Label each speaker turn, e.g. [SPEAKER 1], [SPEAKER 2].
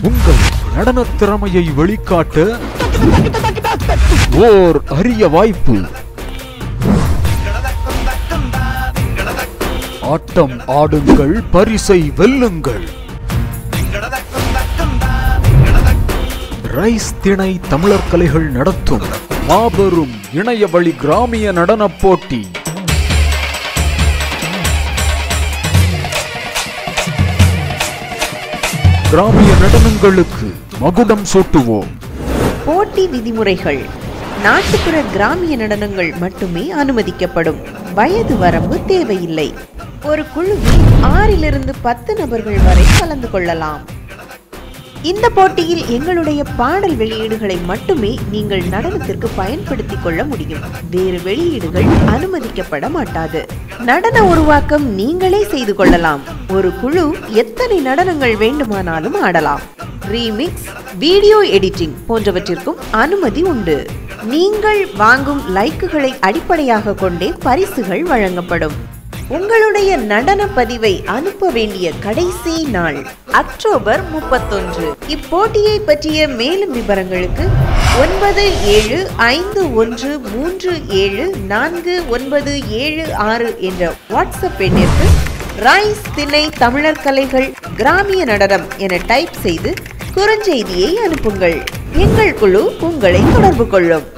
[SPEAKER 1] உங்கள் நடனத் திறமையை வெளிக்காட்ட ஓர் அரிய வாய்ப்பு ஆட்டம் ஆடுங்கள் பரிசை வெல்லுங்கள் ரைஸ் திணை தமிழர் கலைகள் நடத்தும் மாபெரும் இணைய வழி கிராமிய நடனப் போட்டி கிராமிய நடனங்களுக்கு மகுடம் சூட்டுவோம்
[SPEAKER 2] போட்டி விதிமுறைகள் நாட்டுப்புற கிராமிய நடனங்கள் மட்டுமே அனுமதிக்கப்படும் வயது வரம்பு தேவையில்லை ஒரு குழுவில் ஆறிலிருந்து பத்து நபர்கள் வரை கலந்து கொள்ளலாம் இந்த போட்டியில் எங்களுடைய பாடல் வெளியீடுகளை மட்டுமே நீங்கள் நடனத்திற்கு பயன்படுத்திக் கொள்ள முடியும் வேறு வெளியீடுகள் அனுமதிக்கப்பட மாட்டாது நடன உருவாக்கம் நீங்களே செய்து கொள்ளலாம் ஒரு குழு எத்தனை நடனங்கள் வேண்டுமானாலும் ஆடலாம் ரீமிக்ஸ் வீடியோ எடிட்டிங் போன்றவற்றிற்கும் அனுமதி உண்டு நீங்கள் வாங்கும் லைக்குகளை அடிப்படையாக கொண்டே பரிசுகள் வழங்கப்படும் உங்களுடைய நடன பதிவை அனுப்ப வேண்டிய கடைசி நாள் அக்டோபர் முப்பத்தொன்று இப்போட்டியை பற்றிய மேலும் விவரங்களுக்கு ஒன்பது ஏழு ஐந்து ஒன்று மூன்று ஏழு நான்கு ஒன்பது ஏழு ஆறு என்ற வாட்ஸ்அப் எண்ணிற்கு ரைஸ் திணை தமிழர் கலைகள் கிராமிய நடனம் என டைப் செய்து குறுஞ்செய்தியை அனுப்புங்கள் எங்கள் குழு உங்களை தொடர்பு கொள்ளும்